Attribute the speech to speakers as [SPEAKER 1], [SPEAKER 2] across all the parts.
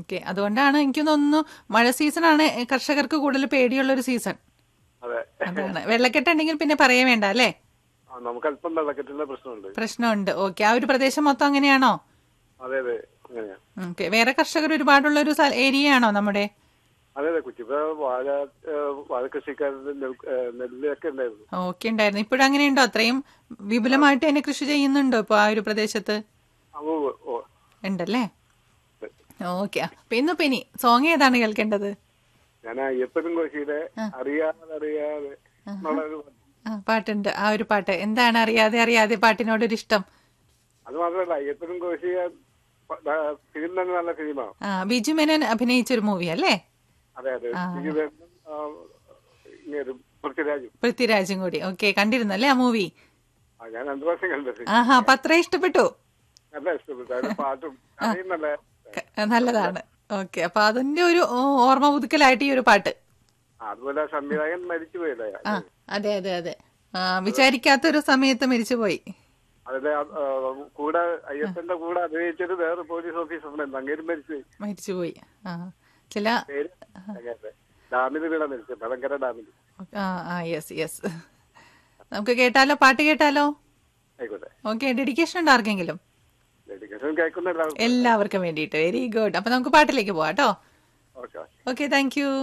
[SPEAKER 1] Okay അതുകൊണ്ടാണ് എനിക്ക് തോന്നുന്നു മഴ സീസണാണ് കർഷകർക്ക് കൂടുതൽ പേടിയുള്ള ഒരു സീസൺ
[SPEAKER 2] അതെ
[SPEAKER 1] അതാണ് വെള്ളക്കെട്ടുണ്ടെങ്കിൽ പിന്നെ പറയേ വേണ്ട അല്ലേ
[SPEAKER 2] ആ, നമുക്ക് അല്പം വെള്ളക്കെട്ടിന്റെ പ്രശ്നമുണ്ട്
[SPEAKER 1] പ്രശ്നമുണ്ട് ഓക്കെ ആ ഒരു പ്രദേശം മൊത്തം അങ്ങനെയാണോ
[SPEAKER 2] അതെ അതെ അങ്ങനെയാ
[SPEAKER 1] ഓക്കെ വേറെ കർഷകർ ഒരുപാടുള്ള ഒരു ഏരിയ ആണോ നമ്മുടെ
[SPEAKER 2] അതെ അതെ കുറ്റിപ്പ വാഴ ഏഹ്, വാഴ കൃഷിക്കാരുടെ നെൽ- ഏഹ്, നെല്ലൊക്കെ ഉണ്ടായിരുന്നു
[SPEAKER 1] ഓക്കെ ഉണ്ടായിരുന്നു ഇപ്പോഴും അങ്ങനെയുണ്ടോ അത്രയും വിപുലമായിട്ട് തന്നെ കൃഷി ചെയ്യുന്നുണ്ടോ ഇപ്പൊ ആ ഒരു പ്രദേശത്ത്
[SPEAKER 2] ആ, ഉവ്വ്, ഉവ്വ്.
[SPEAKER 1] ഉണ്ടല്ലേ ഓക്കെ അപ്പൊ ഇന്നിപ്പോ ഇനി സോങ് ഏതാണ് കേൾക്കേണ്ടത്
[SPEAKER 2] ഞാൻ അയ്യപ്പനും കോശിയുടെ അറിയാതെ അറിയാതെ എന്നുള്ള ഒരു
[SPEAKER 1] ആ പാട്ടുണ്ട് ആ ഒരു പാട്ട് എന്താണ് അറിയാതെ അറിയാതെ പാട്ടിനോടൊരു ഇഷ്ടം
[SPEAKER 2] അത് മാത്രമല്ല അയ്യപ്പനും കോശി ഫിലിം തന്നെ നല്ല ഫിലിമാണ്
[SPEAKER 1] ആ ബിജു മേനോൻ അഭിനയിച്ച ഒരു മൂവി അല്ലേ
[SPEAKER 2] അതെ അതെ വിജയവേട്ടനും, ആ, ഇങ്ങനെ പൃഥ്വിരാജും
[SPEAKER 1] പൃഥ്വിരാജും കൂടി ഓക്കെ കണ്ടിരുന്നല്ലേ ആ മൂവി
[SPEAKER 2] ആ, ഞാൻ രണ്ടു പ്രാവശ്യം കണ്ടത്
[SPEAKER 1] ആഹാ അപ്പൊ അത്ര ഇഷ്ടപ്പെട്ടു
[SPEAKER 2] നല്ല ഇഷ്ടപ്പെട്ടു അതിന്റെ പാട്ടും കഥയും നല്ല
[SPEAKER 1] ക- നല്ലതാണ് ഓക്കെ അപ്പൊ അതിന്റെ ഒരു ഓ, ഓർമ്മ പുതുക്കലായിട്ട് ഈ ഒരു പാട്ട്
[SPEAKER 2] ആ, അതുപോലെ സംവിധായകൻ മരിച്ചുപോയില്ലേ
[SPEAKER 1] ആ അതെ അതെ അതെ ആ വിചാരിക്കാത്തൊരു സമയത്ത് മരിച്ചുപോയി
[SPEAKER 2] അതിലെ ആ, ആ, കൂടെ അയ്യപ്പന്റെ കൂടെ അഭിനയിച്ചത് വേറെ പോലീസ് ഓഫീസറിനെ അങ്ങേരും മരിച്ചുപോയി
[SPEAKER 1] മരിച്ചുപോയി ആ ചില
[SPEAKER 2] പേര് അങ്ങേരുടെ. ഡാമിൽ വീണ മരിച്ചത് മലങ്കര ഡാമിൽ
[SPEAKER 1] ആ ആ യെസ് യെസ് നമുക്ക് കേട്ടാലോ പാട്ട് കേട്ടാലോ
[SPEAKER 2] ആയിക്കോട്ടെ
[SPEAKER 1] ഓക്കെ ഡെഡിക്കേഷൻ ഉണ്ടോ ആർക്കെങ്കിലും
[SPEAKER 2] ഡെഡിക്കേഷൻ കേൾക്കുന്നില്ല
[SPEAKER 1] എല്ലാവർക്കും വേണ്ടിയിട്ട് വെരി ഗുഡ് അപ്പൊ നമുക്ക് പാട്ടിലേക്ക് പോവാം കേട്ടോ
[SPEAKER 2] ഓക്കെ
[SPEAKER 1] ഓക്കെ താങ്ക് യു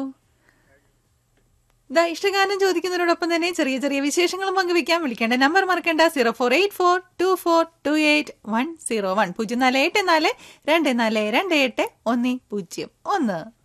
[SPEAKER 1] ദാ ഇഷ്ടഗാനം ചോദിക്കുന്നതിനോടൊപ്പം തന്നെ ചെറിയ ചെറിയ വിശേഷങ്ങളും പങ്കുവെക്കാൻ വിളിക്കേണ്ട നമ്പർ മറക്കേണ്ട zero four eight four two four two eight one zero one പൂജ്യം നാല് എട്ട് നാല് രണ്ട് നാല് രണ്ട് എട്ട് ഒന്ന് പൂജ്യം ഒന്ന്